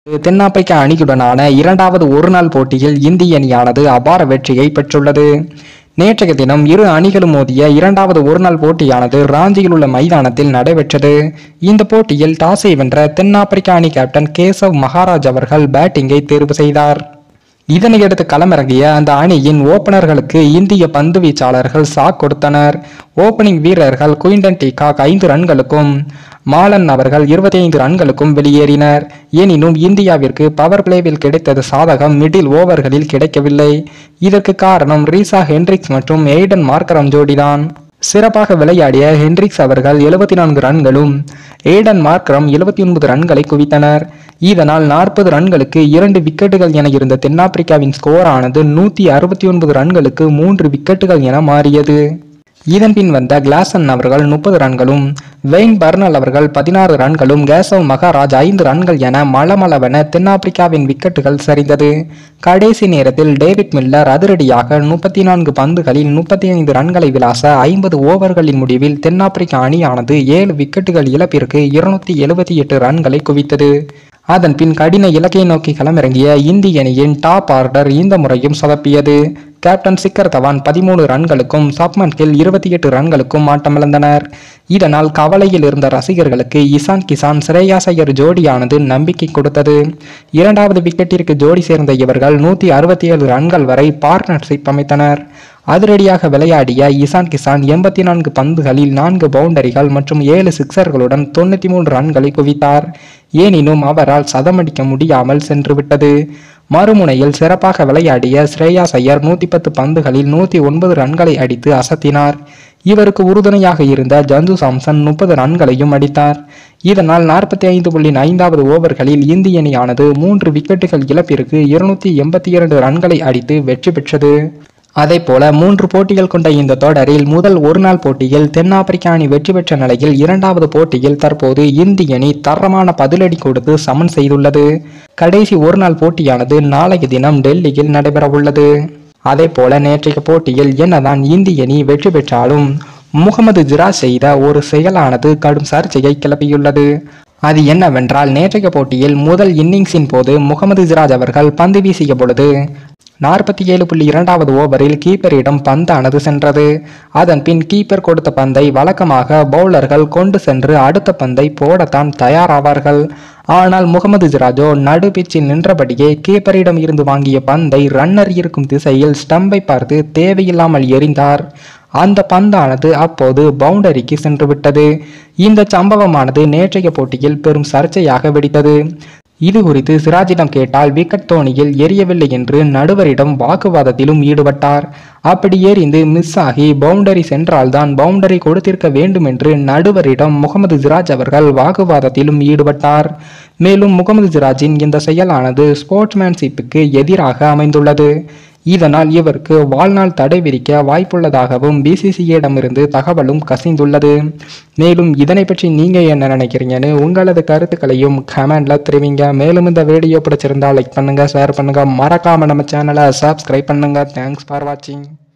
தென்னாப்பிரிக்க அணியுடனான இரண்டாவது ஒருநாள் போட்டியில் இந்திய அணியானது அபார வெற்றியை பெற்றுள்ளது நேற்றைய தினம் இரு அணிகளும் மோதிய இரண்டாவது ஒருநாள் போட்டியானது ராஞ்சியில் உள்ள மைதானத்தில் நடைபெற்றது இந்த போட்டியில் டாஸை வென்ற தென்னாப்பிரிக்க அணி கேப்டன் கேசவ் மகாராஜ் அவர்கள் பேட்டிங்கை தேர்வு செய்தார் இதனையடுத்து களமிறங்கிய அந்த அணியின் ஓபனர்களுக்கு இந்திய பந்து வீச்சாளர்கள் சாக் கொடுத்தனர் ஓபனிங் வீரர்கள் குயின்டன் டிகாக் ஐந்து ரன்களுக்கும் மாலன் அவர்கள் இருபத்தி ஐந்து ரன்களுக்கும் வெளியேறினர் எனினும் இந்தியாவிற்கு பவர் பிளேவில் கிடைத்தது சாதகம் மிடில் ஓவர்களில் கிடைக்கவில்லை இதற்கு காரணம் ரீசா ஹென்ரிக்ஸ் மற்றும் எய்டன் மார்க்கரம் ஜோடிதான் சிறப்பாக விளையாடிய ஹென்ரிக்ஸ் அவர்கள் எழுபத்தி நான்கு ரன்களும் ஏடன் மார்க்ரம் எழுபத்தி ஒன்பது ரன்களை குவித்தனர் இதனால் நாற்பது ரன்களுக்கு இரண்டு விக்கெட்டுகள் என இருந்த தென்னாப்பிரிக்காவின் ஸ்கோர் ஆனது நூத்தி அறுபத்தி ஒன்பது ரன்களுக்கு மூன்று விக்கெட்டுகள் என மாறியது இதன் பின் வந்த கிளாசன் அவர்கள் முப்பது ரன்களும் வெயின் பர்னல் அவர்கள் பதினாறு ரன்களும் கேசவ் மகாராஜ் ஐந்து ரன்கள் என மளமளவென தென்னாப்பிரிக்காவின் விக்கெட்டுகள் சரிந்தது கடைசி நேரத்தில் டேவிட் மில்லர் அதிரடியாக முப்பத்தி நான்கு பந்துகளில் முப்பத்தி ஐந்து ரன்களை விளாச ஐம்பது ஓவர்களின் முடிவில் தென்னாப்பிரிக்க அணியானது ஏழு விக்கெட்டுகள் இழப்பிற்கு இருநூத்தி எழுபத்தி எட்டு ரன்களை குவித்தது அதன் பின் கடின இலக்கை நோக்கி களமிறங்கிய இந்திய அணியின் டாப் ஆர்டர் இந்த முறையும் சொதப்பியது கேப்டன் சிக்கர் தவான் பதிமூணு ரன்களுக்கும் சப்மன் கில் இருபத்தி எட்டு ரன்களுக்கும் ஆட்டமிழந்தனர் இதனால் கவலையில் இருந்த ரசிகர்களுக்கு இசான் கிசான் ஸ்ரேயாஸ் ஐயர் ஜோடியானது நம்பிக்கை கொடுத்தது இரண்டாவது விக்கெட்டிற்கு ஜோடி சேர்ந்த இவர்கள் நூத்தி அறுபத்தி ஏழு ரன்கள் வரை பார்ட்னர்ஷிப் அமைத்தனர் அதிரடியாக விளையாடிய இசான் கிசான் எண்பத்தி நான்கு பந்துகளில் நான்கு பவுண்டரிகள் மற்றும் ஏழு சிக்சர்களுடன் தொண்ணூத்தி மூன்று ரன்களை குவித்தார் எனினும் அவரால் சதமடிக்க முடியாமல் சென்றுவிட்டது மறுமுனையில் சிறப்பாக விளையாடிய ஸ்ரேயாஸ் ஐயர் நூத்தி பத்து பந்துகளில் நூத்தி ஒன்பது ரன்களை அடித்து அசத்தினார் இவருக்கு உறுதுணையாக இருந்த ஜந்து சாம்சன் முப்பது ரன்களையும் அடித்தார் இதனால் நாற்பத்தி ஐந்து புள்ளி ஐந்தாவது ஓவர்களில் இந்திய அணியானது மூன்று விக்கெட்டுகள் இழப்பிற்கு இருநூத்தி எண்பத்தி இரண்டு ரன்களை அடித்து வெற்றி பெற்றது அதேபோல மூன்று போட்டிகள் கொண்ட இந்த தொடரில் முதல் ஒருநாள் போட்டியில் தென்னாப்பிரிக்க அணி வெற்றி பெற்ற நிலையில் இரண்டாவது போட்டியில் தற்போது இந்திய அணி தரமான பதிலடி கொடுத்து சமன் செய்துள்ளது கடைசி ஒருநாள் போட்டியானது நாளைய தினம் டெல்லியில் நடைபெறவுள்ளது அதேபோல நேற்றைய போட்டியில் என்னதான் இந்திய அணி வெற்றி பெற்றாலும் முகமது ஜிராஜ் செய்த ஒரு செயலானது கடும் சர்ச்சையை கிளப்பியுள்ளது அது என்னவென்றால் நேற்றைய போட்டியில் முதல் இன்னிங்ஸின் போது முகமது ஜிராஜ் அவர்கள் பந்து வீசிய பொழுது நாற்பத்தி ஏழு புள்ளி இரண்டாவது ஓவரில் கீப்பரிடம் பந்தானது சென்றது அதன் பின் கீப்பர் கொடுத்த பந்தை வழக்கமாக பவுலர்கள் கொண்டு சென்று அடுத்த பந்தை போடத்தான் தயாராவார்கள் ஆனால் முகமது ஜிராஜோ நடு பிச்சில் நின்றபடியே கீப்பரிடம் இருந்து வாங்கிய பந்தை ரன்னர் இருக்கும் திசையில் ஸ்டம்பை பார்த்து தேவையில்லாமல் எறிந்தார் அந்த பந்தானது அப்போது பவுண்டரிக்கு சென்று விட்டது இந்த சம்பவமானது நேற்றைய போட்டியில் பெரும் சர்ச்சையாக வெடித்தது இது குறித்து சிராஜிடம் கேட்டால் விக்கெட் தோணியில் எரியவில்லை என்று நடுவரிடம் வாக்குவாதத்திலும் ஈடுபட்டார் அப்படி எறிந்து மிஸ் ஆகி பவுண்டரி சென்றால்தான் பவுண்டரி கொடுத்திருக்க வேண்டும் என்று நடுவரிடம் முகமது சிராஜ் அவர்கள் வாக்குவாதத்திலும் ஈடுபட்டார் மேலும் முகமது சிராஜின் இந்த செயலானது ஸ்போர்ட்ஸ்மேன்ஷிப்புக்கு எதிராக அமைந்துள்ளது இதனால் இவருக்கு வாழ்நாள் தடை விதிக்க வாய்ப்புள்ளதாகவும் பிசிசிஐடமிருந்து தகவலும் கசிந்துள்ளது மேலும் இதனை பற்றி நீங்க என்ன நினைக்கிறீங்கன்னு உங்களது கருத்துக்களையும் கமெண்ட்ல தெரிவிங்க மேலும் இந்த வீடியோ பிடிச்சிருந்தா லைக் பண்ணுங்க ஷேர் பண்ணுங்க மறக்காம நம்ம சேனலை சப்ஸ்கிரைப் பண்ணுங்க தேங்க்ஸ் ஃபார் வாட்சிங்